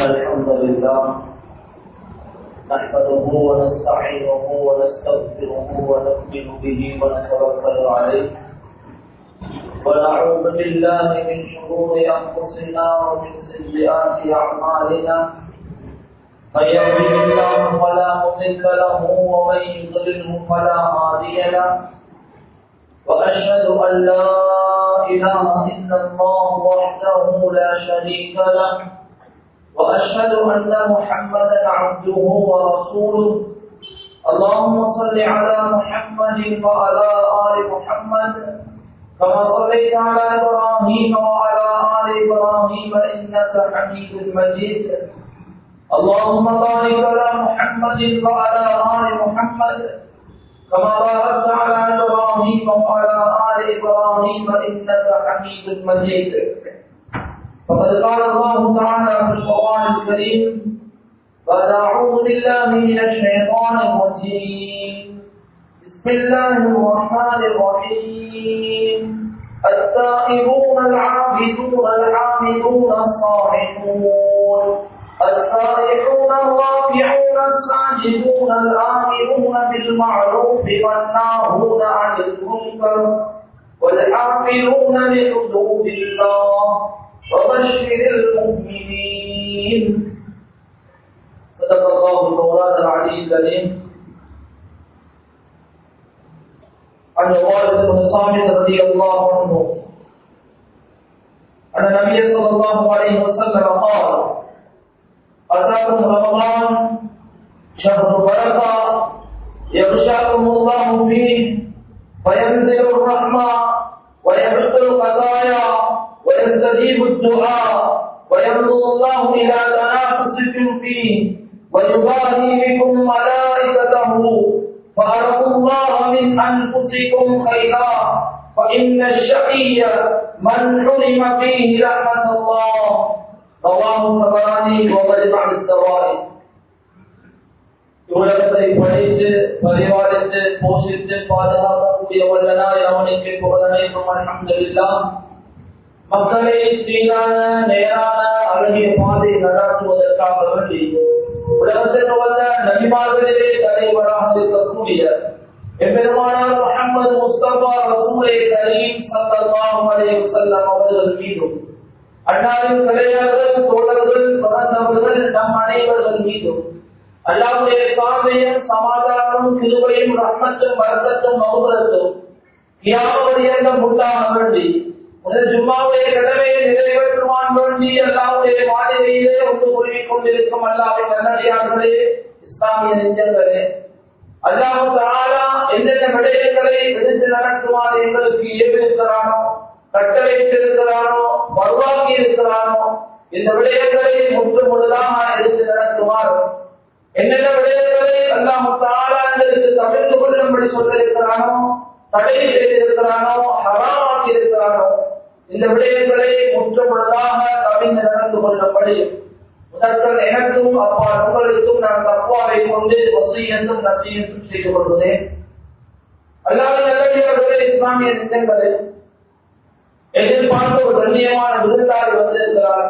الحمد لله نحمده ونستعينه ونستغفره ونؤمن به ونتوكل عليه ونعوذ بالله من شرور انفسنا ومن سيئات اعمالنا من يهده الله فلا مضل له ومن يضلله فلا هادي له واشهد ان لا اله الا الله وحده لا شريك له واشهد ان محمدا عبده ورسوله اللهم صل على محمد وعلى ال محمد كما صليت على ابراهيم وعلى ال ابراهيم انك حميد مجيد اللهم بارك على محمد وعلى ال محمد كما باركت على ابراهيم وعلى ال ابراهيم انك حميد مجيد فقد قال الله تعالى في القران الكريم بعد اعوذ بالله من الشيطان الرجيم بسم الله الرحمن الرحيم التائبون العابدون الحامدون الصالحون السائحون الرافعون الساجدون الآمرون بالمعروف والناهون عن المنكر والحافظون لحدود الله وبشر المؤمنين صدق الله المولى العلي الكريم عن والد بن صامت رضي الله عنه أن النبي صلى الله عليه وسلم قال أتاكم رمضان شهر بركة يغشاكم الله فيه فينزل الرحمة ويحط القضايا ويستجيب الدعاء وينظر الله إلى تنافسكم فيه ويباهي بكم ملائكته فأروا الله من أنفسكم خيرا فإن الشقي من حرم فيه رحمة الله رواه الطبراني ومجمع الزوائد உலகத்தை படைத்து பரிவாரித்து போஷித்து பாதுகாக்கக்கூடிய வல்லனாய் அவனுக்கு புகழனைக்கும் அல்ஹம்துலில்லாஹ் மக்களை சீரான நேரான அழகிய பாதை நடாத்துவதற்காக வேண்டி உலகத்தில் வந்த நபிமார்களிலே தலைவராக இருக்கக்கூடிய எம்பெருமானார் முகமது முஸ்தபா ரசூலை கரீம் ஸல்லல்லாஹு அலைஹி வஸல்லம் அவர்கள் மீதும் அன்னாரின் கிடையார்கள் தோழர்கள் தொடர்ந்தவர்கள் நம் அனைவர்கள் மீதும் அல்லாவுடைய காவையும் சமாதானமும் கிருபையும் ரஹ்மத்தும் வரக்கத்தும் மௌபரத்தும் கியாமவரியந்தம் உண்டாக வேண்டி முதல் ஜும்மாவுடைய கடமையை நிறைவேற்றுவான் வேண்டி அல்லாவுடைய மாளிகையிலே ஒன்று கூறிக் கொண்டிருக்கும் அல்லாவின் நல்லடியார்களே இஸ்லாமிய நெஞ்சங்களே அல்லாஹு தாலா எந்தெந்த விடயங்களை எடுத்து நடத்துவான் எங்களுக்கு ஏவிருக்கிறானோ கட்டளைத்திருக்கிறானோ பருவாக்கி இருக்கிறானோ இந்த விடயங்களை முற்று முழுதாக எடுத்து நடத்துவார் என்னென்ன விடயங்களை அல்லாஹு தாலா எங்களுக்கு தவிர்த்து கொள்ளும்படி சொல்லியிருக்கிறானோ தடை செய்திருக்கிறானோ ஹராமாக்கி இருக்கிறானோ இந்த விடயங்களை முற்று முழுதாக கவிழ்ந்து நடந்து கொள்ளும்படி முதற்கள் எனக்கும் அப்பா உங்களுக்கும் நான் தப்பாவை கொண்டு வசையென்றும் நச்சையென்றும் செய்து கொள்கிறேன் அல்லாத நல்லடியார்களே இஸ்லாமிய நிஜங்களே எதிர்பார்த்த ஒரு கண்ணியமான விருந்தாளி வந்திருக்கிறார்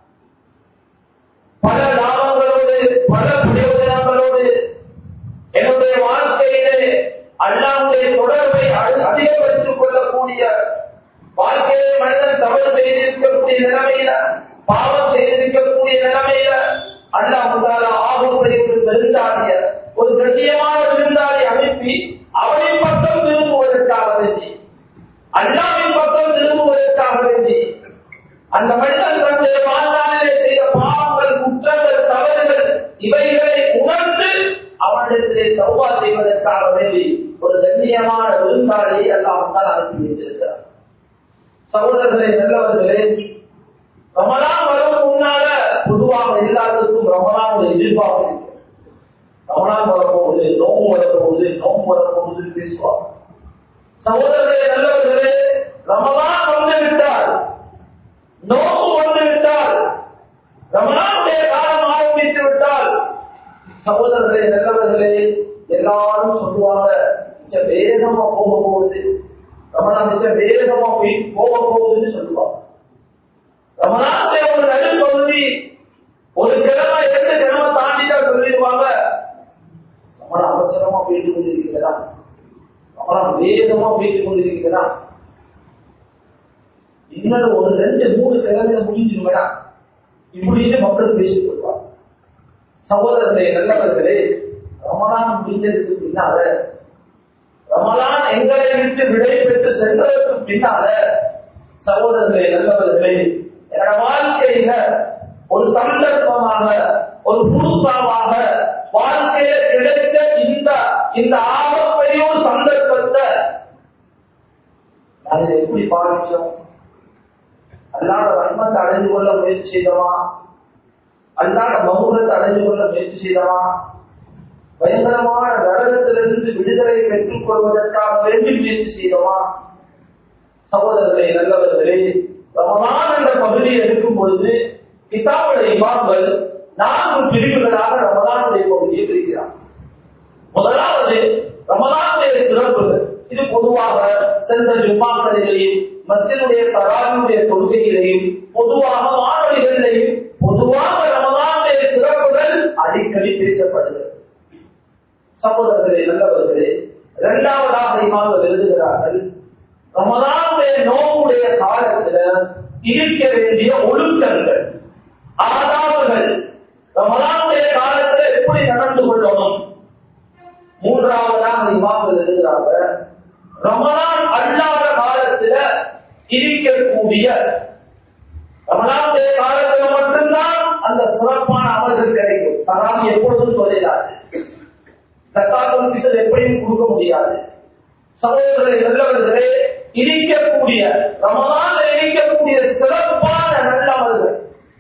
பல லாபங்களோடு பல பிரயோஜனங்களோடு என்னுடைய வாழ்க்கையிலே அல்லாவுடைய தொடர்பை அதிகப்படுத்திக் கொள்ளக்கூடிய வாழ்க்கையிலே மனிதன் தவறு செய்திருக்கக்கூடிய நிலைமையில பாவம் செய்திருக்கக்கூடிய நிலைமையில அல்லாஹால ஆகும்படி ஒரு விருந்தாளிய ஒரு கண்ணியமான விருந்தாளி அனுப்பி அவரின் பக்கம் திரும்புவதற்காக வேண்டி அல்லாவின் பக்கம் திரும்புவதற்காக வேண்டி அந்த மனிதன் தன்னுடைய வாழ்நாளிலே செய்த பாவங்கள் குற்றங்கள் தவறுகள் இவைகளை உணர்ந்து அவனிடத்திலே சௌவா செய்வதற்காக வேண்டி ஒரு கண்ணியமான விருந்தாளியை அல்லாஹால் அனுப்பி வைத்திருக்கிறார் சகோதரர்களே நல்லவர்களே ரமலான் வரும் முன்னால பொதுவாக எல்லாத்துக்கும் ரமலான் எதிர்பார்ப்பு இருக்கு ரமலான் வரப்போகுது நோம்பு வரப்போகுது நோம்பு வரப்போகுதுன்னு பேசுவாங்க சகோதரர்களே நல்லவர்களே ரமலான் வந்து விட்டால் நோம்பு வந்து விட்டால் ரமலானுடைய காலம் ஆரம்பித்து விட்டால் சகோதரர்களே நல்லவர்களே எல்லாரும் சொல்லுவாங்க மிக வேகமா போக போகுது ரமலான் மிக வேகமா போய் போக போகுதுன்னு சொல்லுவாங்க ரமலானுடைய ஒரு நடுப்பகுதி ஒரு கிழமை இரண்டு கிழமை தாண்டிட்டா சொல்லிடுவாங்க நம்மள அவசரமா போயிட்டு கொண்டிருக்கிறதா நம்மள வேகமா போயிட்டு கொண்டிருக்கிறதா இன்னும் ஒரு ரெண்டு மூணு கிழமையில முடிஞ்சிருமையா இப்படின்னு மக்கள் பேசிக் கொள்வார் சகோதரர்களே நல்லவர்களே ரமலான் முடிஞ்சதுக்கு பின்னால ரமலான் எங்களை விட்டு விடை பெற்று சென்றதற்கு பின்னால சகோதரர்களே நல்லவர்களே என்னோட வாழ்க்கையில ஒரு சந்தர்ப்பமாக ஒரு புதுசாவாக வாழ்க்கையில கிடைத்த இந்த இந்த ஆபத்தையும் ஒரு சந்தர்ப்பத்தை நான் இதை எப்படி பாதிச்சோம் அல்லாத ரன்மத்தை அடைந்து கொள்ள முயற்சி செய்தவா அல்லாத மகுரத்தை அடைந்து கொள்ள முயற்சி செய்தவா பயங்கரமான நரகத்திலிருந்து விடுதலை பெற்றுக் கொள்வதற்காக வேண்டி முயற்சி செய்தவா சகோதரர்களே நல்லவர்களே ரமலான் என்ற பகுதியை எடுக்கும் பொழுது கிதாபுடைய இமாம்கள் நான்கு பிரிவுகளாக ரமலானுடைய பகுதியை பிரிக்கிறார் முதலாவது ரமலானுடைய சிறப்புகள் இது பொதுவாக சென்ற ஜும்மாக்களிலேயும் மத்தினுடைய தராவினுடைய கொள்கையிலையும் பொதுவாக மாணவர்களிலேயும் பொதுவாக ரமலானுடைய சிறப்புகள் அடிக்கடி பேசப்படுகிறது சகோதரர்களே நல்லவர்களே இரண்டாவதாக இமாம்கள் எழுதுகிறார்கள் ரமலானுடைய நோவுடைய காலத்துல இருக்க வேண்டிய ஒழுக்கங்கள் ஆதாபங்கள் ரமலானுடைய காலத்துல எப்படி நடந்து கொள்ளணும் மூன்றாவதாக இமாம்கள் எழுதுகிறாங்க ரமலான் அல்லாத காலத்துல இருக்கக்கூடிய ரமலானுடைய காலத்துல மட்டும்தான் அந்த சிறப்பான அமல்கள் கிடைக்கும் தராமி எப்பொழுதும் தொழிலாது தக்காத்தும் கிட்ட எப்படியும் கொடுக்க முடியாது சகோதரர்களை நல்லவர்களே இருக்கக்கூடிய ரமலான இருக்கக்கூடிய சிறப்பான நல்ல அமல்கள்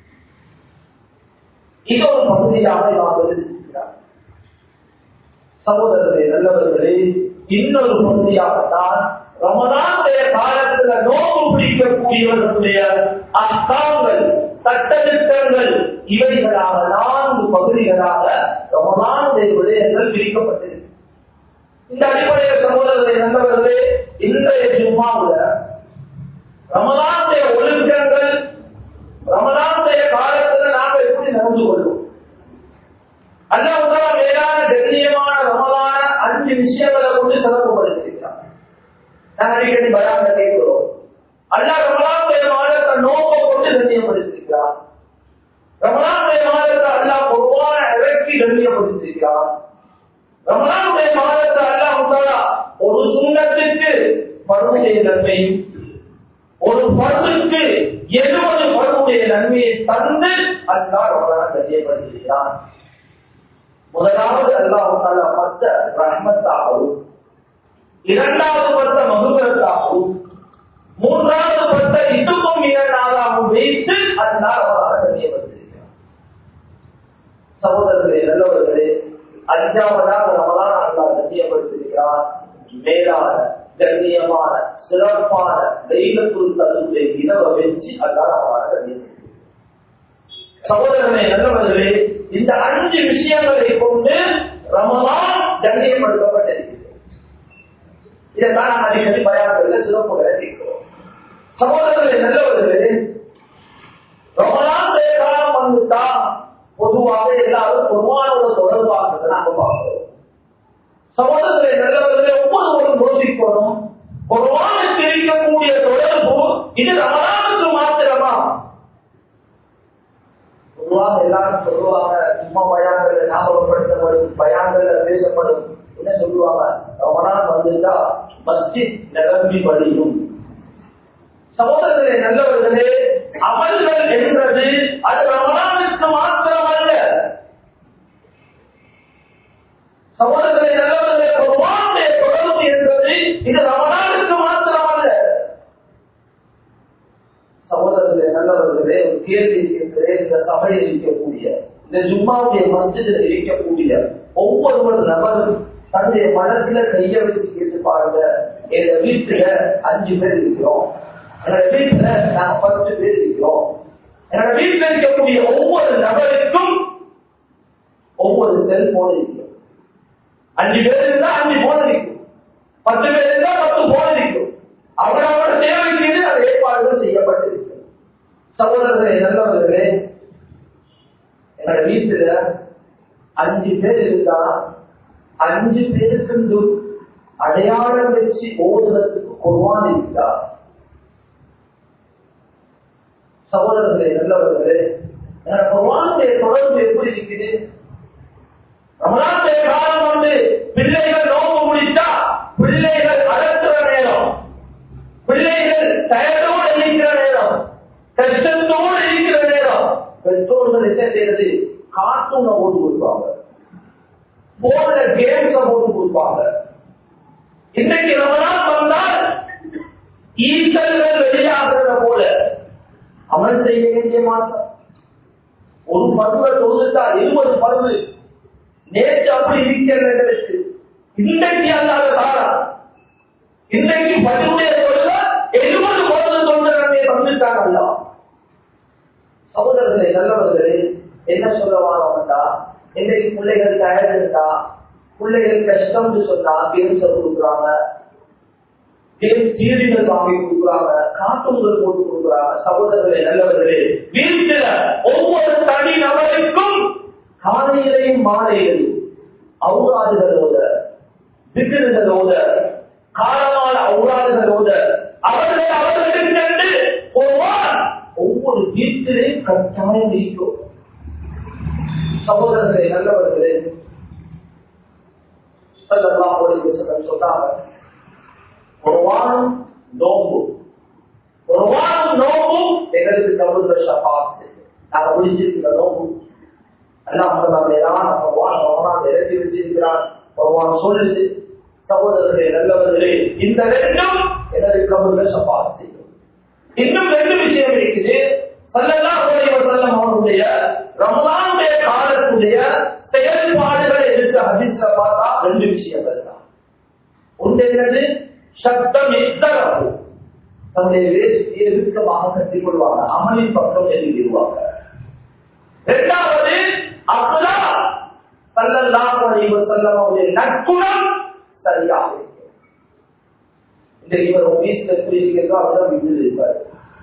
இது ஒரு பகுதியாக நாம் எழுதியிருக்கிறார் சகோதரர்களே நல்லவர்களே இன்னொரு பகுதியாகத்தான் ரமதானுடைய காலத்துல நோக்கு பிடிக்கக்கூடியவர்களுடைய அஸ்தாங்கள் சட்டத்திட்டங்கள் இவைகளாக நான்கு பகுதிகளாக ரமதானுடைய விடயங்கள் பிரிக்கப்பட்டிருக்கு இந்த அடிப்படையில் சகோதரர்களை நண்பர்களே இன்றைய ஜும்மாவுல ரமதானுடைய ஒழுக்கங்கள் ரமதானுடைய காலத்துல நாம எப்படி நடந்து கொள்வோம் அல்லாஹ் மேலான கண்ணியமான ரமதான அஞ்சு விஷயங்களை கொண்டு சிறப்புப்படுத்திருக்கிறார் நான் அடிக்கடி பயாங்க கேட்கிறோம் அல்லாஹ் ரமலானுடைய மாதத்தை நோக்க கொண்டு கண்ணியப்படுத்திருக்கிறார் ரமலானுடைய மாதத்தை அல்லாஹ் பொதுவான இறக்கி கண்ணியப்படுத்திருக்கிறார் ரமலானுடைய மாதத்தை அல்லாஹ் முத்தாலா ஒரு சுண்ணத்துக்கு பருவுடைய நன்மையும் ஒரு பருவுக்கு எழுபது பருவுடைய நன்மையை தந்து அல்லாஹ் ரமலான் கண்ணியப்படுத்திருக்கிறார் முதலாவது அல்லாஹ் தாலா பத்த ரஹ்மத்தாகவும் இரண்டாவது பத்த மகுபரத்தாகவும் மூன்றாவது பத்த இதுக்கும் இரண்டாகவும் வைத்து அல்லாஹ் அவரால் கண்ணியப்படுத்திருக்கிறார் சகோதரர்களே நல்லவர்களே அஞ்சாவதாக ரமலான் அல்லாஹ் கண்ணியப்படுத்திருக்கிறார் மேலான கண்ணியமான சிறப்பான தெய்வத்துள் தன்னுடைய இரவை வச்சு அல்லாஹ் அவரால் கண்ணியப்படுத்திருக்கிறார் சகோதரர்களே நல்லவர்களே இந்த அஞ்சு விஷயங்களை கொண்டு ரமலான் கண்ணியப்படுத்தப்பட்டிருக்கிறது இதைத்தான் நாம் அடிக்கடி பயானத்தில் சிறப்புகளை கேட்கிறோம் சகோதரர்களே நல்லவர்களே ரமலான் காலம் வந்துட்டா பொதுவாக எல்லாரும் பொதுவானோட தொடர்பாக நாங்க பார்க்கிறோம் சகோதரர்களே நல்லவர்களே ஒவ்வொருவரும் யோசிக்கணும் பொதுவானுக்கு இருக்கக்கூடிய தொடர்பு இது ரமலானுக்கு மாத்திரமா பொதுவாக எல்லாரும் சொல்லுவாங்க சும்மா பயான்கள் ஞாபகப்படுத்தப்படும் பயான்கள் பேசப்படும் என்ன சொல்லுவாங்க ரமணான் வந்துட்டா மஸ்ஜித் நிரம்பி வழியும் சகோதரர்களே நல்லவர்களே அமல்கள் என்பது அது ரமணானுக்கு மாத்திரம் அல்ல சகோதரர்களே நல்லவர்களே பொதுவானுடைய தொடர்பு என்பது இது ரமணானுக்கு மாத்திரம் அல்ல சகோதரர்களே நல்லவர்களே ஒரு கேள்வி இருக்கிறேன் இந்த சபையில் இருக்கக்கூடிய இந்த ஜும்மாவுடைய மஞ்சளில் இருக்கக்கூடிய ஒவ்வொரு நபரும் தன்னுடைய மனத்துல கைய வச்சு கேட்டு பாருங்க எங்க வீட்டுல அஞ்சு பேர் இருக்கிறோம் என்னோட வீட்டுல நாங்க பத்து பேர் இருக்கிறோம் என்னோட வீட்டுல இருக்கக்கூடிய ஒவ்வொரு நபருக்கும் ஒவ்வொரு செல்போன் இருக்கும் அஞ்சு பேர் இருந்தா அஞ்சு போன் இருக்கும் பத்து பேர் இருந்தா பத்து போன் இருக்கும் அவரவர தேவைக்கு அது ஏற்பாடுகள் செய்யப்பட்டிருக்கு சகோதரர்களே நல்லவர்களே என்னோட வீட்டுல அஞ்சு பேர் இருந்தா அஞ்சு பேருக்கு அடையாளம் வச்சு ஓதுறதுக்கு குர்வான் இருக்கா சகோதரர்களே நல்லவர்களே என்னோட குர்வானுடைய தொடர்பு எப்படி இருக்குது ரமலானுடைய காலம் வந்து பிள்ளைகள் நோம்பு முடித்தா பிள்ளைகள் அலத்துற நேரம் பிள்ளைகள் தயத்தோடு இருக்கிற நேரம் கஷ்டத்தோடு இருக்கிற நேரம் பெற்றோர்கள் என்ன செய்யறது கார்ட்டூனை போட்டு கொடுப்பாங்க போன்ல கேம்ஸ போட்டு கொடுப்பாங்க இன்னைக்கு ரமலான் வந்தால் ஈசல்கள் வெளியாகிறத போல அமல் செய்ய வேண்டிய மாற்றம் ஒரு பருவ தொகுத்தா இருபது பருவு நேற்று அப்படி இருக்கிறவர்களுக்கு இன்றைக்கு அல்லாத காலம் இன்றைக்கு பதிவுடைய தொழில எழுபது பருவ தொழிலே வந்துட்டாங்க சகோதரர்களே நல்லவர்களே என்ன சொல்ல வாரோம்டா இன்றைக்கு பிள்ளைகள் டயர்ட் இருந்தா பிள்ளைகள் கஷ்டம்னு சொன்னா கேம்ஸ் கொடுக்குறாங்க கேம் தீரிகள் வாங்கி கொடுக்குறாங்க காட்டுங்கள் போட்டு கொடுக்குறாங்க சகோதரர்களே நல்லவர்களே வீட்டில ஒவ்வொரு தனி நபருக்கும் காலையிலையும் மாலையிலையும் அவுராதுகளோட திட்டுகளோட காலமான அவுராதுகளோட அவர்களை அவர்களுக்கு ஒருவான் ஒவ்வொரு வீட்டிலையும் கட்டாயம் இருக்கும் சகோதரர்களே நல்லவர்களே சொன்னாங்க ஒரு வாரம் நோம்பு ஒரு வாரம் நோம்பு எங்களுக்கு தமிழ் ஷபாத்து நாங்க முடிச்சிருக்கிற நோம்பு எல்லாம் நம்ம வாரம் இறக்கி வச்சிருக்கிறான் ஒரு வாரம் சொல்லுது சகோதரர்களே நல்லவர்களே இந்த ரெண்டும் எனது தமிழ் ஷபாத்து இன்னும் ரெண்டு விஷயம் இருக்குது சல்லல்லாஹு அலைஹி வஸல்லம் அவருடைய ரமலானுடைய காலத்துடைய செயல்பாடுகளை எடுத்து ஹதீஸ்ல பார்த்தா ரெண்டு விஷயங்கள் தான் ஒன்று என்னது சப்தம் எத்தரவு தன்னுடைய வேஷ்டியை இறுக்கமாக கட்டிக் கொள்வாங்க அமலின் பக்கம் எழுதிடுவாங்க இரண்டாவது அப்துல்லா சல்லல்லாஹு அலைஹி வஸல்லம் அவருடைய நற்குணம் சரியாக இருக்கும் இந்த இவர் வீட்டில் புரியுகிறதோ அதுதான் வீட்டில் இருப்பார்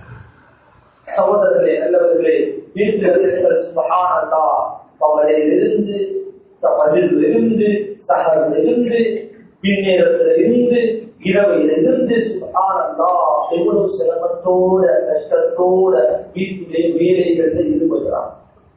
சகோதரர்களே நல்லவர்களே வீட்டில் சுபஹானல்லா அவங்களிலிருந்து பதிலிருந்து சகரிலிருந்து பின்னேரத்திலிருந்து இரவிலிருந்து சுபஹானல்லா எவ்வளவு சிரமத்தோட கஷ்டத்தோட வீட்டிலே வேலைகள்ல ஈடுபடுறான்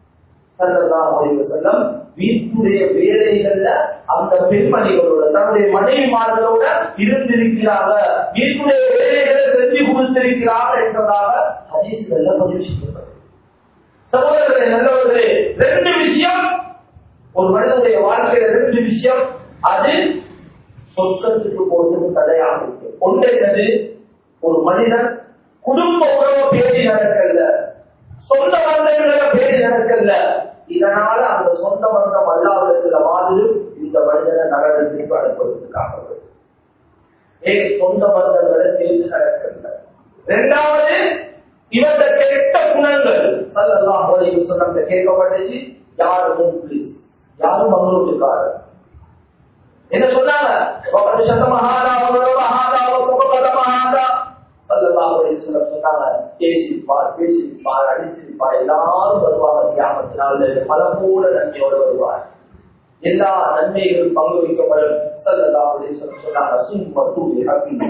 செல்லம் வீட்டுடைய வேலைகள்ல அந்த பெண்மணிகளோட தன்னுடைய மனைவிமார்களோட இருந்திருக்கிறாங்க வீட்டுடைய வேலைகளை செஞ்சு கொடுத்திருக்கிறாங்க என்பதாக ஹதீஸ்கள்ல பதிவு செய்யப்படும் சகோதரர்களே நல்லவர்களே ரெண்டு விஷயம் ஒரு மனிதனுடைய வாழ்க்கையில ரெண்டு விஷயம் அது சொர்க்கத்துக்கு போவதற்கு தடையாக இருக்கு ஒன்று என்னது ஒரு மனிதன் குடும்ப உறவு பேசி நடக்கல சொந்த பந்தங்கள பேசி நடக்கல இதனால அந்த சொந்த பந்தம் அல்லாவிடத்துல வாழ்ந்து இந்த மனிதனை நகரத்திற்கு அனுப்புவதற்காக ஏன் சொந்த பந்தங்களை சேர்ந்து நடக்கல இரண்டாவது இவந்த கெட்ட குணங்கள் அதெல்லாம் சொன்ன கேட்கப்பட்டுச்சு யாரு மூன்று யாரும் மங்களூட்டுக்காரர் என்ன சொன்னாங்க சத்தமஹாரா மகாரா மகாரா சொன்னாங்க பேசிப்பார் பேசிப்பார் அடிச்சிருப்பார் எல்லாரும் வருவாங்க கிராமத்தினால் பல கூட நன்மையோடு வருவார் எல்லா நன்மைகளும் பங்கு வைக்கப்படும் சொன்னாங்க சும்மத்து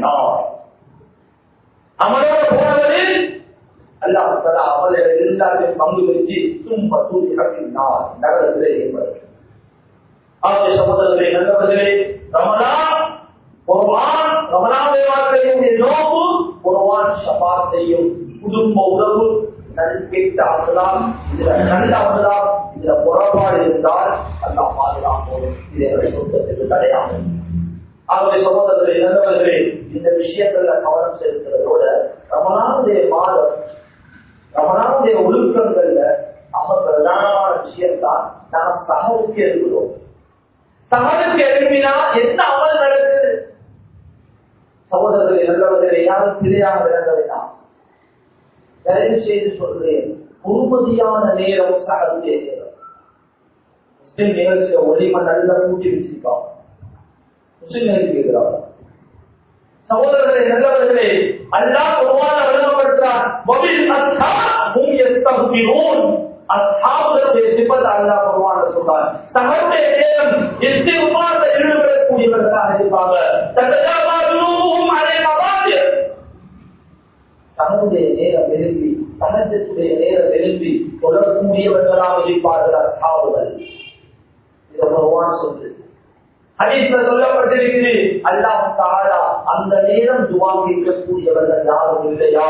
அமலோட போனவரு அல்லாஹ் தலா அமல எல்லாத்தையும் பங்கு வச்சு சும்மத்து நகரத்திலே ஏற்படும் ஆகிய சகோதரர்களே நல்லவர்களே ரமலான் குர்ஆன் ரமலானுடைய வாழ்க்கையுடைய நோக்கு குர்ஆன் ஷபாத் செய்யும் குடும்ப உறவு நல்கெட்ட அவர்களால் இதுல நல்ல அவர்களால் இதுல புறப்பாடு இருந்தால் அல்லா பாதுகாப்போம் இதை சொந்தத்துக்கு தடையாகும் ஆகவே சகோதரர்களே நல்லவர்களே இந்த விஷயங்கள்ல கவனம் செலுத்துறதோட ரமணானுடைய மாதம் ரமணானுடைய ஒழுக்கங்கள்ல அவங்க பிரதானமான விஷயம்தான் நாம் சகவுக்கு எழுதுகிறோம் சகலுக்கு எழுப்பினா என்ன அமல் நடக்குது சகோதரர்களை நல்லவர்களை யாரும் பிழையாக விளங்க வேண்டாம் தயவு செய்து சொல்றேன் பொறுமதியான நேரம் சகலுடைய நேரம் முஸ்லிம் நிகழ்ச்சியில ஒளிம நல்ல கூட்டி வச்சிருக்கான் முஸ்லிம் நிகழ்ச்சி கேட்கிறாங்க சகோதரர்களே நல்லவர்களே அல்லாஹ் பொதுவான விளங்கப்படுத்துறார் அஸ்ஹாபுடைய சிபத் அல்லாஹ் குர்ஆன்ல சொல்றார் தங்களுடைய நேரம் இஸ்திக்பார்ல ஈடுபடக்கூடியவர்களாக இருப்பாங்க தத்தஜாபாதுஹும் அலை மவாதிர் தன்னுடைய நேரம் விரும்பி சமயத்துடைய நேரம் விரும்பி தொடரக்கூடியவர்களாக இருப்பார்கள் அஸ்ஹாபுகள் இதை குர்ஆன் சொல்லுது ஹதீஸ்ல சொல்லப்பட்டிருக்கிறது அல்லாஹ் தஆலா அந்த நேரம் துவா கேட்கக்கூடியவர்கள் யாரும் இல்லையா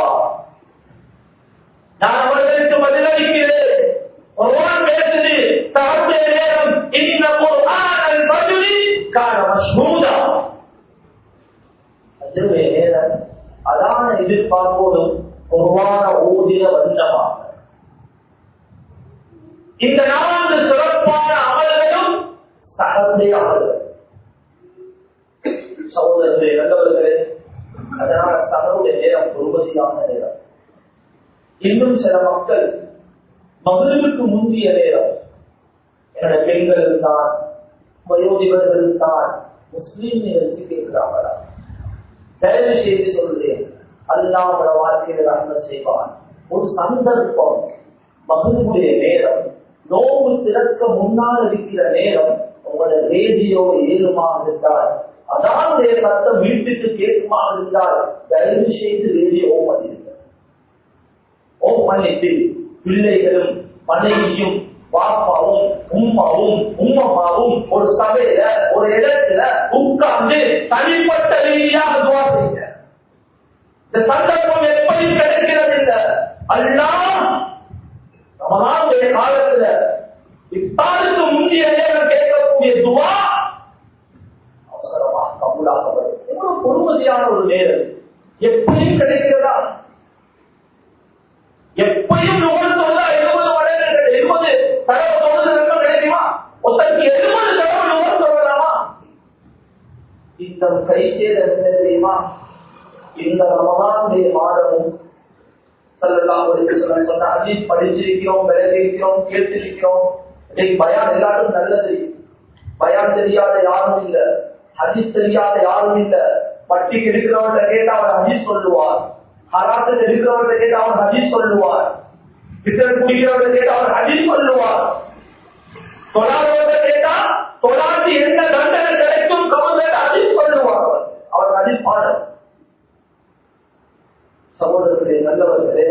நான் அவர்களுக்கு பதிலளிக்கிறேன் குர்ஆன் பேசுது தஹஜ்ஜுடைய நேரம் இன்ன குர்ஆனல் ஃபஜ்ரி கான மஷ்ஹூதா அதுவே நேரம் அதான எதிர்பார்ப்போடும் குர்ஆன ஓதிய வந்தமாக இந்த நான்கு சிறப்பான அமல்களும் தகந்தைய அமல்கள் சகோதரர்களே நல்லவர்களே அதனால சகருடைய நேரம் உற்பத்தியான நேரம் இன்னும் சில மக்கள் மகளிருக்கு முந்திய நேரம் என்னோட பெண்கள் தான் வயோதிபர்கள் தான் முஸ்லீம் நிகழ்ச்சி கேட்கிறாங்களா தயவு செய்து சொல்றேன் அதுதான் அவங்களோட வாழ்க்கையில நன்மை செய்வான் ஒரு சந்தர்ப்பம் மகளுடைய நேரம் நோவு திறக்க முன்னால் இருக்கிற நேரம் உங்களோட ரேடியோ ஏழுமா இருந்தால் அதானுடைய சத்தம் வீட்டுக்கு கேட்குமா இருந்தால் தயவு செய்து ரேடியோ பண்ணிருக்க ஓம் பண்ணிட்டு பிள்ளைகளும் மனைவியும் பாப்பாவும் உம்மாவும் உம்மம்மாவும் ஒரு சபையில ஒரு இடத்துல உட்கார்ந்து தனிப்பட்ட ரீதியாக துவா செய்ய இந்த சந்தர்ப்பம் எப்படி கிடைக்கிறது இல்ல அல்லா ரமலானுடைய காலத்துல இத்தாருக்கு முந்தைய நேரம் கேட்கக்கூடிய துவா அவசரமா கபூலாக்கப்படும் எவ்வளவு பொறுமதியான ஒரு நேரம் எப்படியும் கிடைக்கிறதா எப்பயும் நூறு தொழுதா எழுபது மடங்கு எழுபது தடவை தொழுது ரொம்ப கிடைக்குமா ஒருத்தருக்கு எழுபது தடவை நூறு சொல்லலாமா இந்த கை சேர என்ன தெரியுமா இந்த ரமதானுடைய மாதமும் சொல்லலாம் சொன்ன அஜித் படிச்சிருக்கிறோம் விளைவிக்கிறோம் கேட்டிருக்கிறோம் இன்னைக்கு பயான் எல்லாரும் நல்லது பயான் தெரியாத யாரும் இல்ல ஹஜித் தெரியாத யாரும் இல்ல பட்டிக்கு இருக்கிறவர்கிட்ட கேட்டா அவர் ஹஜித் சொல்லுவார் ஹராத்தில் இருக்கிறவர்கிட்ட கேட்டா அவர் ஹஜித் சொல்லுவார் பித்தர் குடிக்கிறவர்கிட்ட கேட்டா அவர் ஹஜித் சொல்லுவார் தொழாதவர்கிட்ட கேட்டா தொழாது என்ன தண்டனை கிடைக்கும் கவர்மெண்ட் ஹஜித் சொல்லுவார் அவர் ஹஜித் பாடம் சகோதரர்களே நல்லவர்களே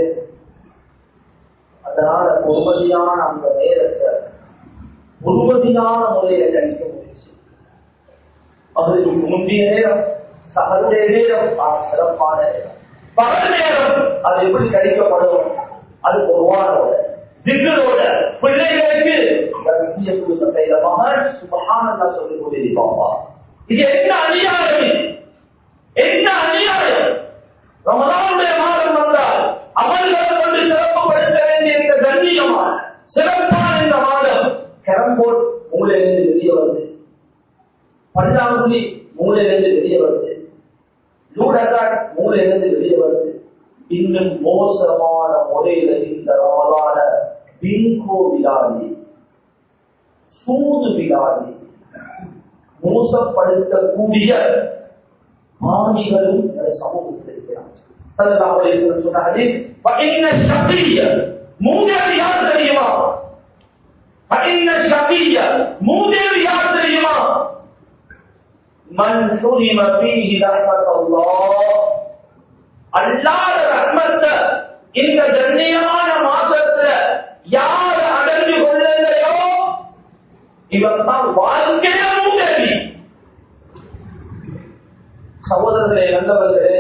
அதனால பொறுமதியான அந்த நேரத்தை பொறுமதியான முறையில கணிக்க முயற்சி அவருக்கு முந்தைய நேரம் சகருடைய நேரம் சிறப்பான நேரம் பகல் நேரம் அது எப்படி கணிக்கப்படும் அது பொதுவானோட திங்களோட பிள்ளைகளுக்கு சத்திய குடும்பத்தை மகன் சுபகானந்தா சொல்லிக் கொண்டிருப்பாப்பா இது என்ன அநியாயம் இது? என்ன அநியாயம் ரமலானுடைய மாதம் வந்தால் அமல்களை கொண்டு சிறப்புப்படுத்த வேண்டிய இந்த கண்ணியமான சிறப்பான இந்த மாதம் கரம்போல் மூளையிலிருந்து வெளியே வருது பல்லாங்குழி மூளையிலிருந்து வெளியே வருது லூடகாட் மூளையிலிருந்து வெளியே வருது இன்னும் மோசமான முறையில இந்த ரமலான பின்கோ விழாவி சூது விழாவி மோசப்படுத்தக்கூடிய மாணிகளும் இந்த சமூகத்தில் இருக்கிறார் சொன்னாரு மூதேவி யார் தெரியுமா மூதேவி யார் தெரியுமா மண் சுரிம பீஹி அல்லாத ரத்மத்தை இந்த கண்ணியமான மாசத்துல யார் அடைஞ்சு கொள்ளலையோ இவன் தான் வாழ்க்கைய மூதேவி சகோதரர்களே நல்லவர்களே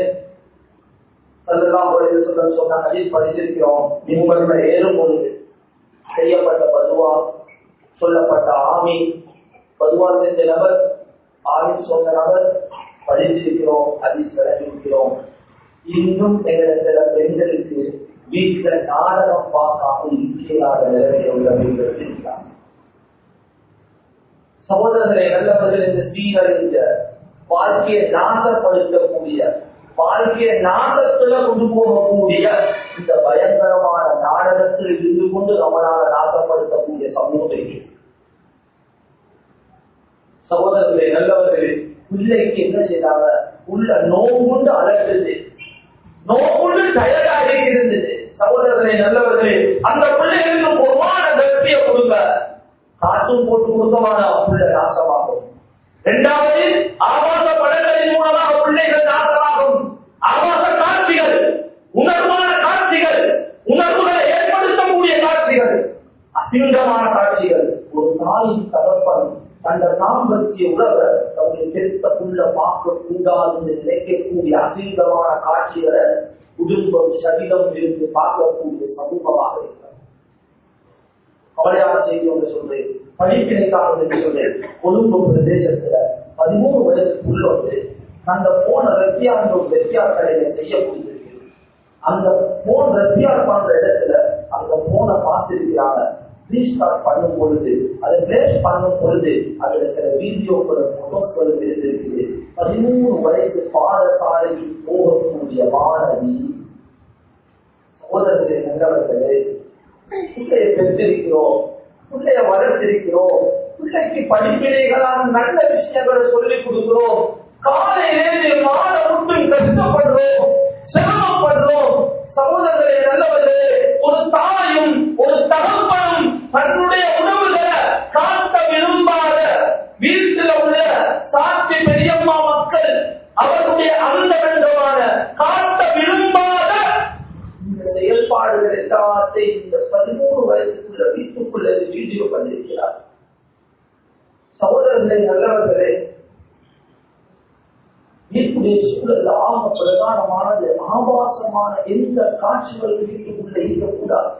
அதெல்லாம் சொன்ன ஹதீஸ் படிச்சிருக்கிறோம் இவங்களோட ஏறும் பொழுது செய்யப்பட்ட பதுவா சொல்லப்பட்ட ஆமி பதுவா செஞ்ச நபர் ஆமி சொன்ன நபர் படிச்சிருக்கிறோம் ஹதீஸ் விளங்கியிருக்கிறோம் இன்னும் எங்களை சில பெண்களுக்கு வீட்டுல நாடகம் பார்க்காமல் இசையாத நிலைமையில் உள்ள பெண்கள் இருக்கிறாங்க சகோதரர்களை நல்லவர்கள் இந்த சீரழிஞ்ச வாழ்க்கையை நாசப்படுத்தக்கூடிய வாழ்க்கையை நாசத்துல கொண்டு போகக்கூடிய இந்த பயங்கரமான நாடகத்தில் இருந்து கொண்டு நம்மளால நாசப்படுத்தக்கூடிய சமூகத்தை சகோதரர்களே நல்லவர்களே பிள்ளைக்கு என்ன செய்தாங்க உள்ள நோவுண்டு அலட்டுது நோவுண்டு டயர்டா இருந்தது சகோதரர்களே நல்லவர்களே அந்த பிள்ளைகளுக்கு பொதுவான வெற்றியை கொடுங்க காட்டும் போட்டு கொடுத்தமான பிள்ளை நாசமாகும் இரண்டாவது ஆபாச படங்களின் மூலமாக பிள்ளைகள் நாசமாகும் ஆபாச காட்சிகள் உணர்வான காட்சிகள் உணர்வுகளை ஏற்படுத்தக்கூடிய காட்சிகள் அசிங்கமான காட்சிகள் ஒரு தாயின் தகப்பன் தந்த தாம்பத்திய உறவை தன்னுடைய பெருத்த புள்ள பார்க்க கூடாது என்று நினைக்கக்கூடிய அசிங்கமான காட்சிகளை குடும்பம் சரீரம் இருந்து பார்க்கக்கூடிய சமூகமாக இருக்கிறது கவலையான செய்தி ஒன்று சொல்றேன் படிப்பினைக்காக சொல்றேன் கொழும்பு பிரதேசத்துல பதிமூணு வயசுக்குள்ள வந்து அந்த போன ரத்தியான ஒரு வெற்றியார் கடையில செய்யக்கூடியது அந்த போன் ரெப்பியார் பண்ற இடத்துல அந்த போனை பார்த்திருக்கிறாங்க ரீஸ்டார்ட் பண்ணும் பொழுது அதை பிளேஸ் பண்ணும் பொழுது அதுல சில வீடியோக்கள் போட்டோக்கள் இருந்திருக்குது பதிமூணு வயசு பாடசாலைக்கு போகக்கூடிய மாணவி சகோதரர்களே நல்லவர்களே பிள்ளையை பெற்றிருக்கிறோம் பிள்ளைய வளர்த்திருக்கிறோம் பிள்ளைக்கு படிப்பினைகளான நல்ல விஷயங்களை சொல்லிக் கொடுக்கிறோம் காலையிலே மாத மட்டும் கஷ்டப்படுறோம் சிரமப்படுறோம் சகோதரர்களே நல்லவர்களே ஒரு தாயும் ஒரு தகப்பனும் தன்னுடைய உணவுகளை காட்ட விரும்பாத வீட்டில் உள்ள சாட்சி பெரியம்மா மக்கள் அவர்களுடைய அந்த விதமான காட்ட விரும்பாத இந்த செயல்பாடுகள் எல்லாத்தையும் இந்த பதிமூணு வயசுக்குள்ள வீட்டுக்குள்ள வீடியோ பண்ணிருக்கிறார் சகோதரர்களே நல்லவர்களே வீட்டுடைய சூழல் ஆக பிரதானமானது ஆபாசமான எந்த காட்சிகள் வீட்டுக்குள்ள இருக்கக்கூடாது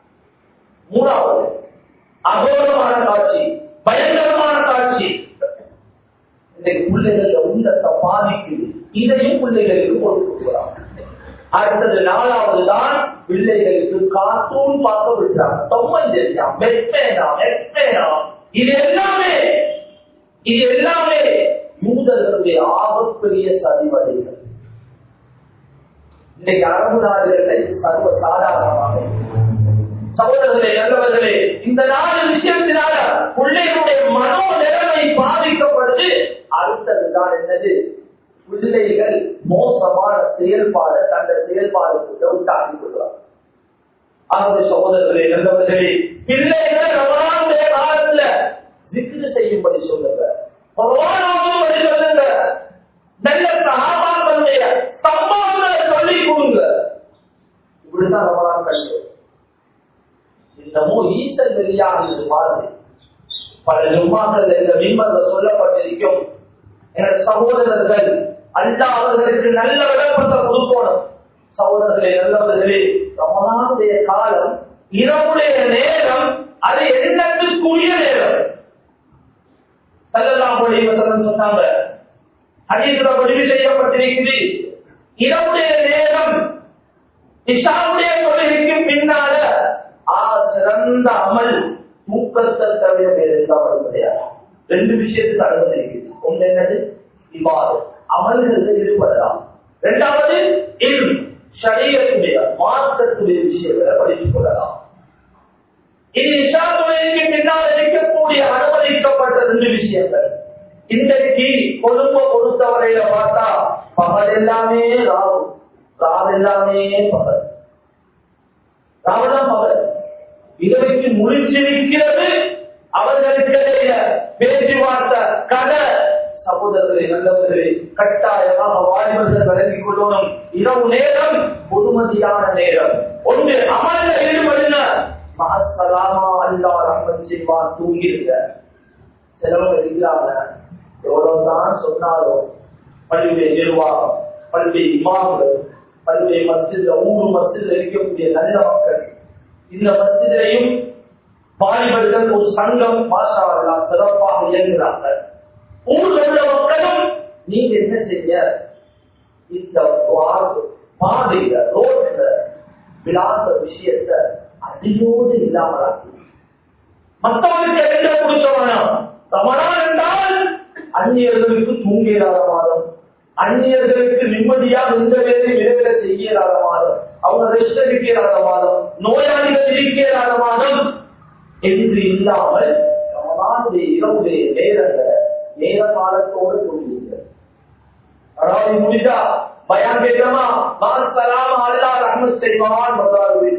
மூணாவது அகோரமான காட்சி பயங்கரமான காட்சி இன்றைக்கு பிள்ளைகள் உள்ளத்தை பாதிக்குது இதையும் பிள்ளைகளுக்கு கொடுக்கிறாங்க அடுத்தது நாலாவது தான் பிள்ளைகளுக்கு கார்ட்டூன் பார்க்க விட்டாங்க தொம்மஞ்சரியா மெத்தேனா மெத்தேனா இது எல்லாமே இது எல்லாமே யூதர்களுடைய ஆகப்பெரிய சரிவதைகள் இன்றைக்கு அரபு நாடுகளில் இது சர்வ சாதாரணமாக சகோதரர்களே நல்லவர்களே இந்த நாலு விஷயத்தினால பிள்ளைகளுடைய மனோ நிலைமை பாதிக்கப்பட்டு அடுத்தது தான் என்னது பிள்ளைகள் மோசமான செயல்பாடு தந்த செயல்பாடுக்கு உண்டாக்கி கொள்வார் ஆகவே சகோதரர்களே நல்லவர்களே பிள்ளைகளை ரமணானுடைய காலத்துல திக்கு செய்யும்படி சொல்லுங்க பகவானாகும்படி சொல்லுங்க நல்ல சகாபாக்களுடைய சம்பவங்களை சொல்லிக் கொடுங்க இப்படிதான் ரமணான் கண்டு இன்னமும் ஈசல் வெளியாகிறது பாருங்க பல ஜும்மாக்கள் இந்த மின்பர்ல சொல்லப்பட்டிருக்கும் எனது சகோதரர்கள் அல்ல அவர்களுக்கு நல்ல விளப்பத்தை கொடுக்கணும் சகோதரர்களே நல்லவர்களே ரமணானுடைய காலம் இரவுடைய நேரம் அது எண்ணத்துக்குரிய நேரம் சல்லல்லாஹு அலைஹி வஸல்லம் சொன்னாங்க ஹதீஸ்ல பதிவு செய்யப்பட்டிருக்குது இரவுடைய நேரம் இஷாவுடைய தொழுகைக்கு பின்னால ஆ சிறந்த அமல் தூக்கத்தை தவிர வேறு எந்த அமலும் கிடையாது ரெண்டு விஷயத்துக்கு அனுமதி இருக்குது ஒன்று என்னது இவ்வாறு அமல்களில் ஈடுபடலாம் இரண்டாவது இல் சரியத்துடைய மார்க்கத்துடைய விஷயங்களை படித்துக் கொள்ளலாம் இது இஷா தொழிலுக்கு பின்னால் இருக்கக்கூடிய அனுமதிக்கப்பட்ட ரெண்டு விஷயங்கள் இன்றைக்கு கொழும்ப பொறுத்தவரையில பார்த்தா பகல் எல்லாமே ராவு ராவு எல்லாமே பகல் ராவதான் பகல் இரவைக்கு முழிச்சிருக்கிறது அவர்களுக்கு இடையில பேச்சுவார்த்தை கதை சகோதரர்களே நல்லவர்களே கட்டாயமாக வாலிபர்கள் விளங்கிக் கொள்ளணும் இரவு நேரம் பொதுமதியான நேரம் ஒன்று அமர்ந்த ஈடுபடுங்க மகத்தலாமா அல்லா ரஹ்மத் செய்வான் தூங்கிருங்க சிலவங்க இருக்கிறாங்க எவ்வளவுதான் சொன்னாலும் பள்ளியுடைய நிர்வாகம் பள்ளியுடைய இமாம்கள் பள்ளியுடைய மத்தியில் ஊரு மத்தியில் இருக்கக்கூடிய நல்ல மக்கள் இந்த மத்தியிலையும் வாலிபர்கள் ஒரு சங்கம் மாஷா அல்லாஹ் சிறப்பாக இயங்குகிறாங்க ஊர்ல மக்களும் நீங்க என்ன செய்ய இந்த வா- பாதையில ரோட்ல விழாத விஷயத்தை அடியோடு இல்லாமலாக்கி மற்றவருக்கு எந்த கொடுத்தவனா ரமணான் என்றால் அந்நியர்களுக்கு தூங்கிடாத மாதம் அந்நியர்களுக்கு நிம்மதியாக எந்த வேலையும் நிறைவேற செய்யலாத மாதம் அவங்க ரெஸ்ட் எடுக்கிறாத மாதம் நோயாளிகள் இருக்கிறாத மாதம் என்று இல்லாமல் ரமணானுடைய இரவுடைய நேரங்களை நேர காலத்தோடு தூங்குங்கள் அதாவது முடிஞ்சா பயான் கேட்கலாமா மாசலாம அல்லா ரஹ்மத் செய்வான் மகாருவை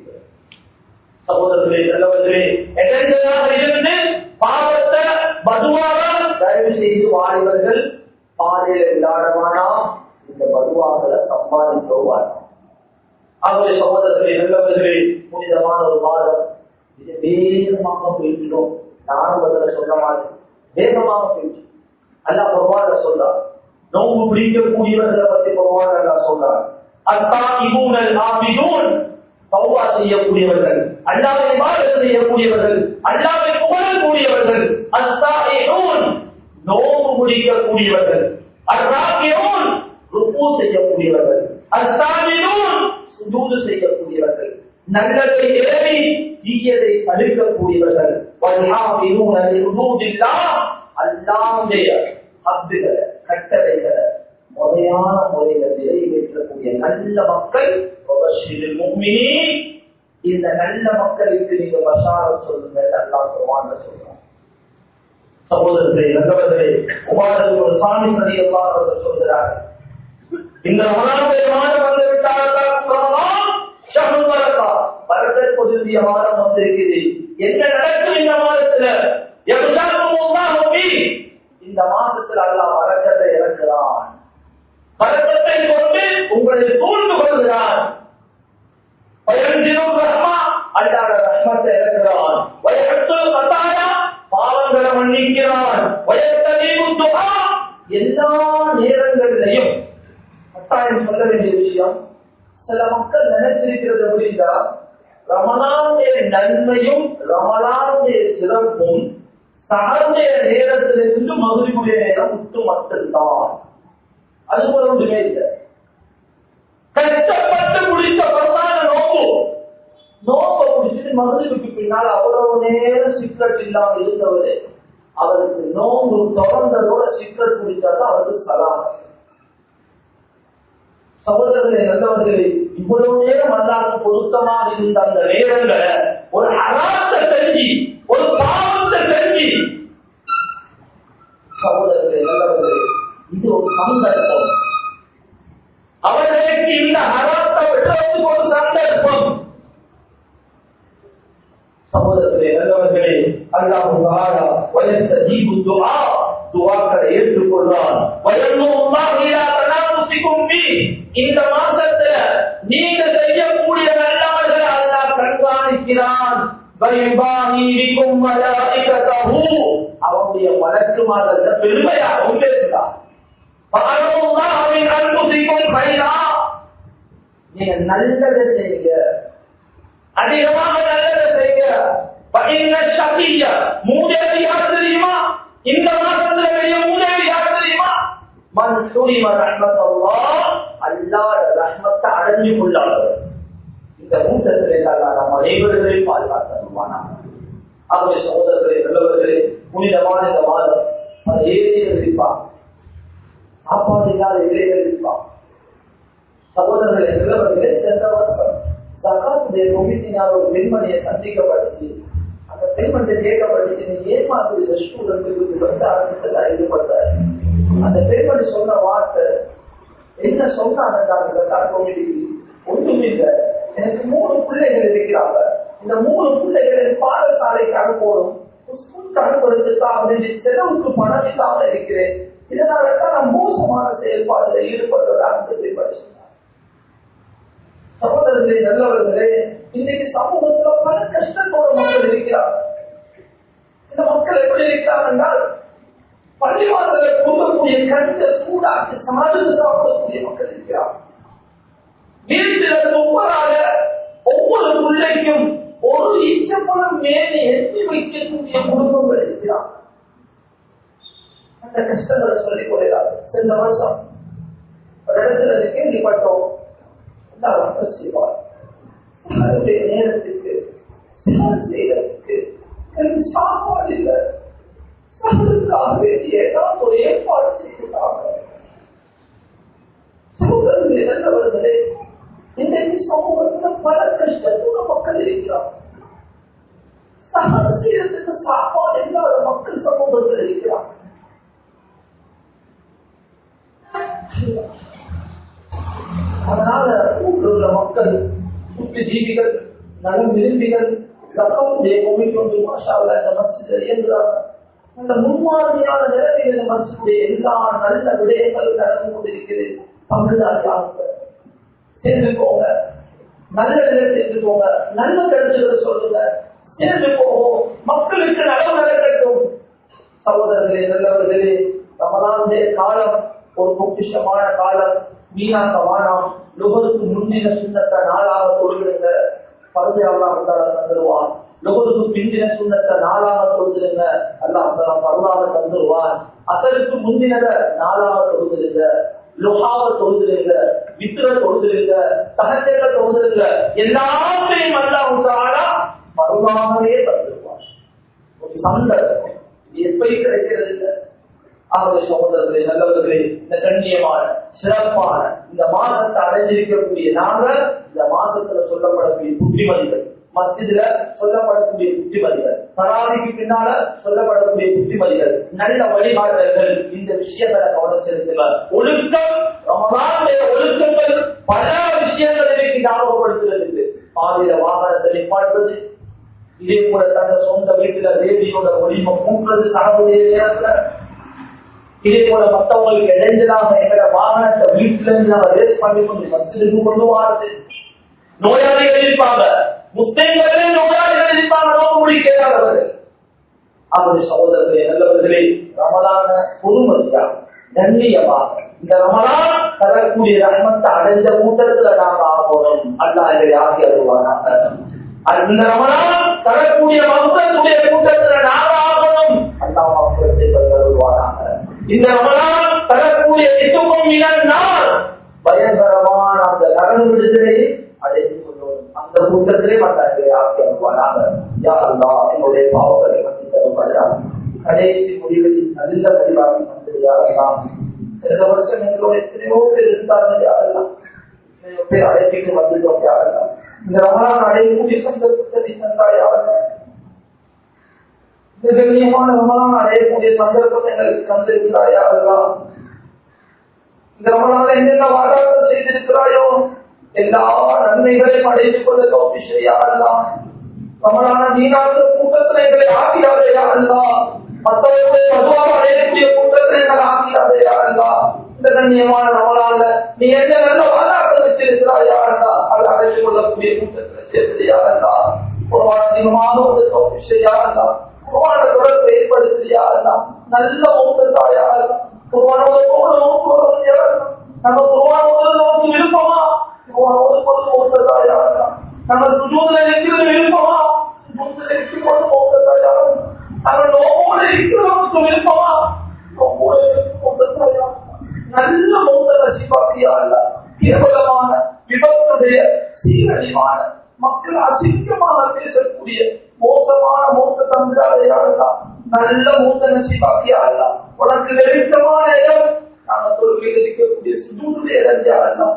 சகோதரர்களே நல்லவர்களே எதற்காக இருந்து பாவத்தை மதுவாக தயவு செய்து வாலிபர்கள் பாதையில விளையாடவானா இந்த மதுவாக்களை சம்பாதிக்கவானா அவருடைய சகோதரர்களே நல்லவர்களே புனிதமான ஒரு மாதம் இது வேகமாக போயிட்டோம் நானும் பதில சொல்ல மாட்டேன் வேகமாக போயிட்டு அல்லா பகவான சொல்றார் நோம்பு பிடிக்கக்கூடியவர்களை பற்றி பகவான் அல்லா சொல்றார் அத்தா இவூனல் ஆபியூன் தௌபா செய்யக்கூடியவர்கள் அல்லாவை மாதம் செய்யக்கூடியவர்கள் அல்லாவை புகழக்கூடியவர்கள் அத்தாயினூன் நோம்பு முடிக்கக்கூடியவர்கள் அர்ராகியோன் ருப்பு செய்யக்கூடியவர்கள் அத்தாமினூன் சுஜூது செய்யக்கூடியவர்கள் நல்லதை ஏறி தீயதை தடுக்கக்கூடியவர்கள் வல்ஹாஃபினூன லிஹுதூதில்லாஹ் அல்லாஹ்வுடைய ஹத்துகளை கட்டளைகளை முறையான முறையில நிறைவேற்றக்கூடிய நல்ல மக்கள் வபஷிரில் முஃமினீன் இந்த நல்ல மக்களுக்கு நீங்க பஷாரம் சொல்லுங்க அல்லாஹ் குர்ஆன்ல சொல்றான் சகோதரர்களே நல்லவர்களே உமாரது ஒரு சாமி நதி அல்லாஹ் அவர்கள் சொல்கிறார்கள் இந்த ரமலானுடைய மாதம் வந்து விட்டால் ரமலான் ஷஹ்ருல் பரக்கா பரக்கத் பொருந்திய மாதம் வந்திருக்குது என்ன நடக்கும் இந்த மாதத்துல யப்ஷாக்குமுல்லாஹு ஃபீ இந்த மாதத்தில் அல்லாஹ் பரக்கத்தை இறக்குறான் பரக்கத்தை கொண்டு உங்களை தூண்டு கொள்கிறான் பயன்திரும் ரஹ்மா அல்லாஹ் ரஹ்மத்தை இறக்குறான் வயஹத்துல் கதாயா பாவங்களை மன்னிக்கிறான் வயத்தலீமு துஆ எல்லா நேரங்களிலையும் கட்டாயம் சொல்ல வேண்டிய விஷயம் சில மக்கள் நினைச்சிருக்கிறது அப்படின்னா ரமணானுடைய நன்மையும் ரமணானுடைய சிறப்பும் சகருடைய நேரத்திலிருந்து மதுரையுடைய நேரம் விட்டு மட்டும்தான் அது போல ஒன்றுமே இல்லை கஷ்டப்பட்டு முடித்த பிரதான நோக்கு நோக்க முடிச்சுட்டு மதுரைக்கு பின்னால் அவ்வளவு நேரம் சிக்கல் இல்லாமல் இருந்தவர் அவருக்கு நோம்பு தொடர்ந்ததோட சிக்கல் பிடிச்சாதான் அவருக்கு சலாம் சகோதரர்களே நல்லவர்களே இவ்வளவு நேரம் அல்லாத பொருத்தமாக இருந்த அந்த நேரங்களை ஒரு அராத்த செஞ்சு ஒரு பாவத்தை செஞ்சு சகோதரர்களே நல்லவர்களே இது ஒரு சந்தர்ப்பம் அவர்களுக்கு இந்த அராத்த விடுறதுக்கு ஒரு சந்தர்ப்பம் சகோதரர்களே நல்லவர்களே அல்லாஹ் வயத்த ஜீபு துவா துவாக்களை ஏற்றுக்கொள்வான் இந்த மாசத்துல நீங்க செய்யக்கூடிய நல்லவர்களை அல்லாஹ் கண்காணிக்கிறான் அவனுடைய வழக்கு மாதத்தை பெருமையாகவும் பேசுகிறான் நீங்க நல்லதை செய்யுங்க அதிகமாக நல்லதை செய்யுங்க சத்திய மூதேவி யார் தெரியுமா இந்த மாசத்துல பெரிய மூதேவி யார் தெரியுமா மன் சூரிம ரஹ்மத்தல்லா அல்லாஹ் ரஹ்மத்தை அடைஞ்சு கொள்ளாதவர் இந்த கூட்டத்தில் இருந்தால் நம்ம அனைவர்களையும் பாதுகாத்தருவானா ஆகவே சகோதரர்களே நல்லவர்களே புனிதமான இந்த மாதம் அது ஏழைகள் இருப்பான் சாப்பாடு இல்லாத ஏழைகள் இருப்பான் சகோதரர்களே நல்லவர்களே சென்ற வருஷம் சகாத்துடைய கமிட்டினால் ஒரு பெண்மணியை சந்திக்கப்படுச்சு அந்த பெண்மணியை கேட்கப்படுச்சு நீ ஏமாத்து இந்த ஸ்டூடெண்ட்டுக்கு வந்து ஆரம்பிச்சதா ஈடுபட்டாரு அந்த பெண்மணி சொன்ன வார்த்தை என்ன சொன்னாங்க கமிட்டிக்கு ஒன்றுமே இல்லை எனக்கு மூணு பிள்ளைகள் இருக்கிறாங்க இந்த மூணு பிள்ளைகளை பாடசாலைக்கு அனுப்பணும் ஸ்கூலுக்கு அனுப்புறதுக்காக வேண்டி செலவுக்கு பணம் இல்லாம இருக்கிறேன் இதனால தான் நான் மோசமான செயல்பாடுல ஈடுபடுறதாக சொல்லி படிச்சேன் சகோதரர்களே நல்லவர்களே இன்னைக்கு சமூகத்துல பல கஷ்டத்தோட மக்கள் இருக்கிறார் இந்த மக்கள் எப்படி இருக்கிறார் என்றால் பள்ளிவாசலை கொடுக்கக்கூடிய கண்ட சூடாக்கி சாதித்து சாப்பிடக்கூடிய மக்கள் இருக்கிறார் வீட்டில் ஒவ்வொரு ஒவ்வொரு பிள்ளைக்கும் ஒரு ஈச்சப்பழம் மேலே எட்டி வைக்கக்கூடிய குடும்பங்கள் இருக்கிறார் அந்த கஷ்டங்களை சொல்லிக் கொள்கிறார் சென்ற வருஷம் ஒரு இடத்துல கேள்விப்பட்டோம் மக்கள் செய்வார் அவருடைய நேரத்துக்கு செய்யறதுக்கு எனக்கு சாப்பாடு இல்லை அதற்காக வேண்டிய ஏதாவது ஒரு ஏற்பாடு செய்திருக்காங்க சகோதரர்களே நல்லவர்களே இன்றைக்கு சமூகத்தில் பல கஷ்டத்தோட மக்கள் இருக்கிறார் சகல செய்யறதுக்கு சாப்பாடு இல்லாத மக்கள் சமூகத்தில் இருக்கிறார் மக்கள் சுற்று ஜீவிகள் நலம் விரும்பிகள் சக்கமுடைய கோவில் கொண்டு மாஷாவில் இந்த மசிதில் இயங்குகிறார் அந்த முன்மாதிரியான நிலைமையில் இந்த மசிதுடைய எல்லா நல்ல விடயங்களும் நடந்து கொண்டிருக்கிறது தமிழ்நாட்டில் சேர்ந்து போங்க நல்ல நிலை சேர்ந்து போங்க நல்ல கருத்துக்களை சொல்லுங்க சேர்ந்து போவோம் மக்களுக்கு நலம் நடக்கட்டும் சகோதரர்களே நல்லவர்களே ரமலானுடைய காலம் ஒரு பொக்கிஷமான காலம் வீணாக்க வாழாம் நுகருக்கு முன்னின சுண்ணத்தை நாளாக தொழுகிறங்க பருதையெல்லாம் தந்துருவான் நுகருக்கு பிந்தின சுண்ணத்தை நாளாக தொழுதுருங்க எல்லாம் பருளாக தந்துருவான் அசலுக்கு முந்தினத நாளாக தொழுதுருங்க லுஹாவை தொழுதுருங்க வித்திர தொழுதுருங்க தகச்சல தொழுதுருங்க எல்லாத்தையும் அல்லா உண்டாளா பருளாகவே தந்துருவான் ஒரு சந்தர்ப்பம் இது எப்படி கிடைக்கிறது இல்லை ஆகவே சகோதரர்களே நல்லவர்களே இந்த கண்ணியமான சிறப்பான இந்த மாதத்தை அடைஞ்சிருக்கக்கூடிய நாங்கள் இந்த மாதத்துல சொல்லப்படக்கூடிய புத்திமதிகள் மத்தியில சொல்லப்படக்கூடிய புத்திமதிகள் தராவிக்கு பின்னால சொல்லப்படக்கூடிய புத்திமதிகள் நல்ல வழிகாட்டல்கள் இந்த விஷயங்களை கவனம் செலுத்துங்கள் ஒழுக்கம் ரமலானுடைய ஒழுக்கங்கள் பல விஷயங்கள் இன்னைக்கு ஞாபகப்படுத்துகிறது பாதையில வாகனத்தை நிப்பாட்டுவது இதே போல தங்க சொந்த வீட்டுல ரேடியோட ஒளிமை கூட்டுறது கனவுடைய நேரத்துல இதே போல மத்தவங்களுக்கு இடைஞ்சலாக எங்களோட வாகனத்தை வீட்டுல இருந்து நம்ம ரேஸ் பண்ணி கொண்டு மசிதுக்கு கொண்டு வாருது நோயாளிகள் இருப்பாங்க முத்தைகளே நோயாளிகள் இருப்பாங்க நோக்க முடிக்காதவர்கள் அவருடைய சகோதரர்களே நல்லவர்களே ரமலான பொறுமதியா கண்ணியமாக இந்த ரமலான் தரக்கூடிய ரஹமத்தை அடைந்த கூட்டத்துல நாம ஆகணும் அல்லா எங்களை ஆகி அருவானாக இந்த ரமலான் தரக்கூடிய மக்தத்துடைய கூட்டத்துல நாம ஆகணும் அல்லா மாற்றத்தை வருவானாக இந்த ரமலான் தரக்கூடிய இத்துக்கும் நாள் பயங்கரமான அந்த நரன் விடுதலை அடைந்து கொள்வோம் அந்த கூட்டத்திலே மத்தாங்க ஆக்கி அனுப்புவானாக யா அல்லா என்னுடைய பாவங்களை மத்தி தருவாயா கடைசி முடிவில் நல்ல வழிபாடு மந்திரியாகலாம் சில வருஷம் எங்களோட எத்தனையோ பேர் இருந்தார்கள் யாரெல்லாம் எத்தனையோ பேர் அழைப்பிட்டு வந்துட்டோம் யாரெல்லாம் இந்த ரமலான் அடையக்கூடிய சந்தர்ப்பத்தை தந்தா யாரெல்லாம் இந்த கண்ணியமான ரமலான் அடையக்கூடிய சந்தர்ப்பத்தை எங்களுக்கு தந்திருக்கிறாயா அல்லலாம் இந்த ரமலான் என்னென்ன வாராட்டம் செய்திருக்கிறாயோ எல்லா நன்மைகளையும் அடைந்து கொள்ள தோப்பிஷையா அல்லலாம் ரமலான நீனாந்த கூட்டத்தில் எங்களை ஆகியாதையா அல்லலாம் மற்றவர்களை மதுவாக அடையக்கூடிய கூட்டத்தில் எங்களை ஆகியாதையா அல்லலாம் இந்த கண்ணியமான ரமலான்ல நீ என்ன நல்ல வாராட்டம் வச்சிருக்கிறாயா அல்லா அதை அடைந்து கொள்ளக்கூடிய கூட்டத்தில் சேர்த்தியா அல்லா ஒரு அதிகமான ஒரு தோப்பிஷையா அல்லலாம் குருவான தொடர்பு ஏற்படுத்தியா நல்ல மௌத்தாயா குருவானோட நம்ம குருவானோட நமக்கு விருப்பமா குருவானோட கொண்டு மௌத்தாயா நம்ம சுஜூதுல இருக்கிறது விருப்பமா சுஜூதுல இருக்கும் போது மௌத்தாயா நம்ம நோவோட இருக்கிறவங்களுக்கு விருப்பமா நோவோட மௌத்தாயா நல்ல மௌத்த ரசிப்பாத்தியா இல்ல கேவலமான விபத்துடைய சீரழிவான மக்கள் அசிங்கமாக பேசக்கூடிய மோசமான மூத்த தந்திராதையா நல்ல மூத்த நசிபாக்கியா உனக்கு நெருக்கமான இடம் நாங்க தொழுகையில் இருக்கக்கூடிய சுஜூதுடைய இடம்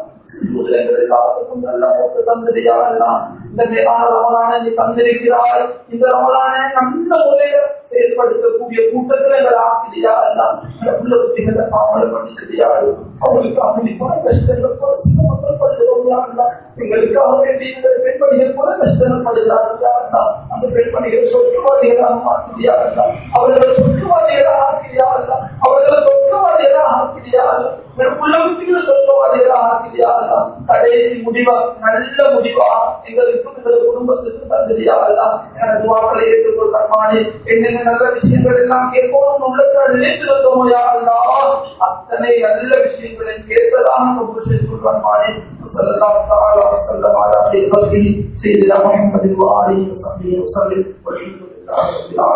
நல்ல மூத்த தந்திரியா இந்த மேலான ரமலான நீ தந்திருக்கிறாய் இந்த ரமலான நல்ல முறையில செயல்படுத்தக்கூடிய கூட்டத்தில் எங்கள் ஆசிரியா எல்லாம் உள்ள புத்திகளை பாமலப்படுத்தியா அவங்களுக்கு அமைதிப்பான கஷ்டங்கள் போல சில மக்கள் படுத்துறவங்களா எங்களுக்காக வேண்டிய இந்த பெண்மணிகள் போல கஷ்டங்கள் படுகிறார்களா அந்த பெண்மணிகள் சொத்துவாதிகளாக மாற்றியார்களா அவர்களை சொத்துவாதிகளாக ஆக்கிரியார்களா அவர்களை சொத்துவாதிகளாக ஆக்கிரியார்கள் உலகத்தில் சொத்துவாதிகளாக ஆக்கிரியார்களா கடைசி முடிவா நல்ல முடிவா எங்களுக்கு எங்கள் குடும்பத்துக்கு தந்ததியார்களா எனது வாக்களை ஏற்றுக்கொள்ளானே என்னென்ன நல்ல விஷயங்கள் எல்லாம் கேட்கணும் உள்ளத்தில் நினைத்து வந்தோம் யாருலா அத்தனை நல்ல விஷயங்களை கேட்பதாக ரொம்ப செய்துள்ளானே صلى الله تعالى وسلم على خير خلقه سيدنا محمد وآله وصحبه وسلم والحمد لله رب العالمين